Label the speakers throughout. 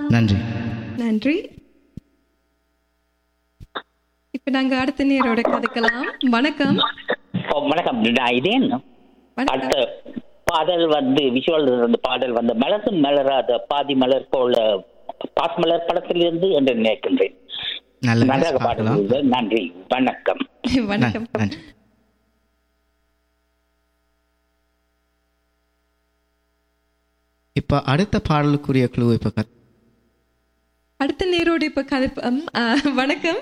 Speaker 1: நன்றி
Speaker 2: நன்றி இப்ப நாங்க அடுத்த நேரோட கதைக்கலாம் வணக்கம்
Speaker 3: ஓ, வணக்கம் நான் இதேன்
Speaker 2: வணக்கம்
Speaker 3: அடுத்த பாடல் வந்து விஷுவல் இருந்த பாடல் வந்து மலரும் மலராத பாதி மலர் போல பாஸ் மலர் படத்திலிருந்து என்று நினைக்கின்றேன்
Speaker 1: நல்ல
Speaker 3: நன்றாக
Speaker 1: பார்க்கலாம்
Speaker 3: பாடுகிறது நன்றி வணக்கம்
Speaker 2: வணக்கம்
Speaker 1: நன்றி இப்ப அடுத்த பாடலுக்குரிய குழு இப்ப கத்-
Speaker 2: அடுத்த நேரோட இப்ப கதை ஆ, வணக்கம்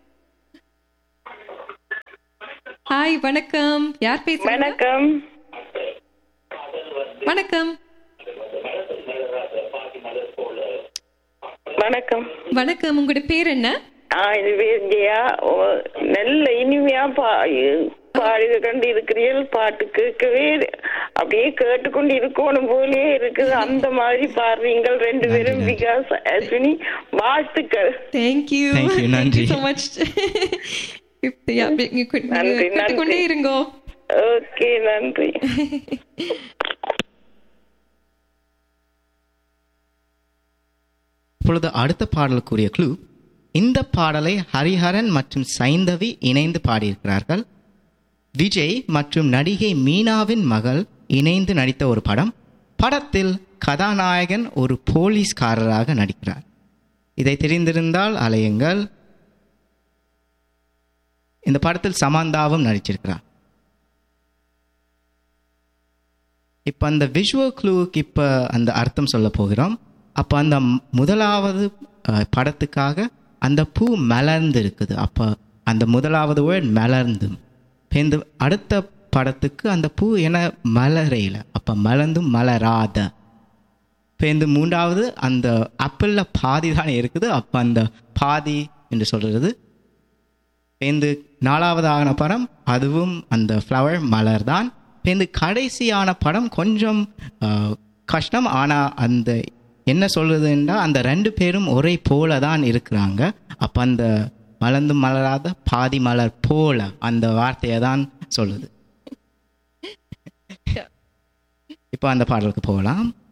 Speaker 2: ஹாய் வணக்கம் யார் பேசுறீங்க
Speaker 4: வணக்கம்
Speaker 2: வணக்கம்
Speaker 4: வணக்கம்
Speaker 2: வணக்கம் உங்களோட பேர் என்ன
Speaker 4: ஆ இது விஜயா ஓ, நல்ல இனிமையா பா பாடி கண்டு இருக்கிறீர்கள் பாட்டு கேட்கவே அப்படியே கேட்டுக்கொண்டு இருக்கணும் போலே இருக்குது அந்த மாதிரி பாடுறீங்கள் ரெண்டு பேரும் விகாஸ் அஸ்வினி வாழ்த்துக்கள்
Speaker 2: தேங்க்யூ
Speaker 1: Thank you, நன்றி.
Speaker 2: ஸோ மச்
Speaker 4: நன்றி,
Speaker 2: கேட்டுக்கொண்டே
Speaker 4: நன்றி.
Speaker 2: இருங்கோ
Speaker 4: ஓகே நன்றி
Speaker 1: இப்பொழுது அடுத்த பாடலுக்குரிய குழு இந்த பாடலை ஹரிஹரன் மற்றும் சைந்தவி இணைந்து பாடியிருக்கிறார்கள் விஜய் மற்றும் நடிகை மீனாவின் மகள் இணைந்து நடித்த ஒரு படம் படத்தில் கதாநாயகன் ஒரு போலீஸ்காரராக நடிக்கிறார் இதை தெரிந்திருந்தால் அலையுங்கள் இந்த படத்தில் சமந்தாவும் நடிச்சிருக்கிறார் இப்போ அந்த விஷுவல் க்ளூவுக்கு இப்போ அந்த அர்த்தம் சொல்ல போகிறோம் அப்போ அந்த ம- முதலாவது அஹ், படத்துக்காக அந்த பூ மலர்ந்து இருக்குது அப்போ அந்த முதலாவது வேர்ட் மலர்ந்து இப்ப இந்த அடுத்த படத்துக்கு அந்த பூ என மலரையில் அப்போ மலர்ந்தும் மலராத இப்போ இந்த மூன்றாவது அந்த ஆப்பிளில் பாதி தானே இருக்குது அப்போ அந்த பாதி என்று சொல்கிறது இந்த நாலாவதான படம் அதுவும் அந்த ஃப்ளவர் மலர் தான் இந்த கடைசியான படம் கொஞ்சம் ஆஹ், கஷ்டம் ஆனால் அந்த என்ன சொல்றதுன்னா அந்த ரெண்டு பேரும் ஒரே போல தான் இருக்கிறாங்க அப்போ அந்த மலர்ந்து மலராத பாதி மலர் போல அந்த வார்த்தையை தான் சொல்லுது இப்போ அந்த பாடலுக்கு போகலாம்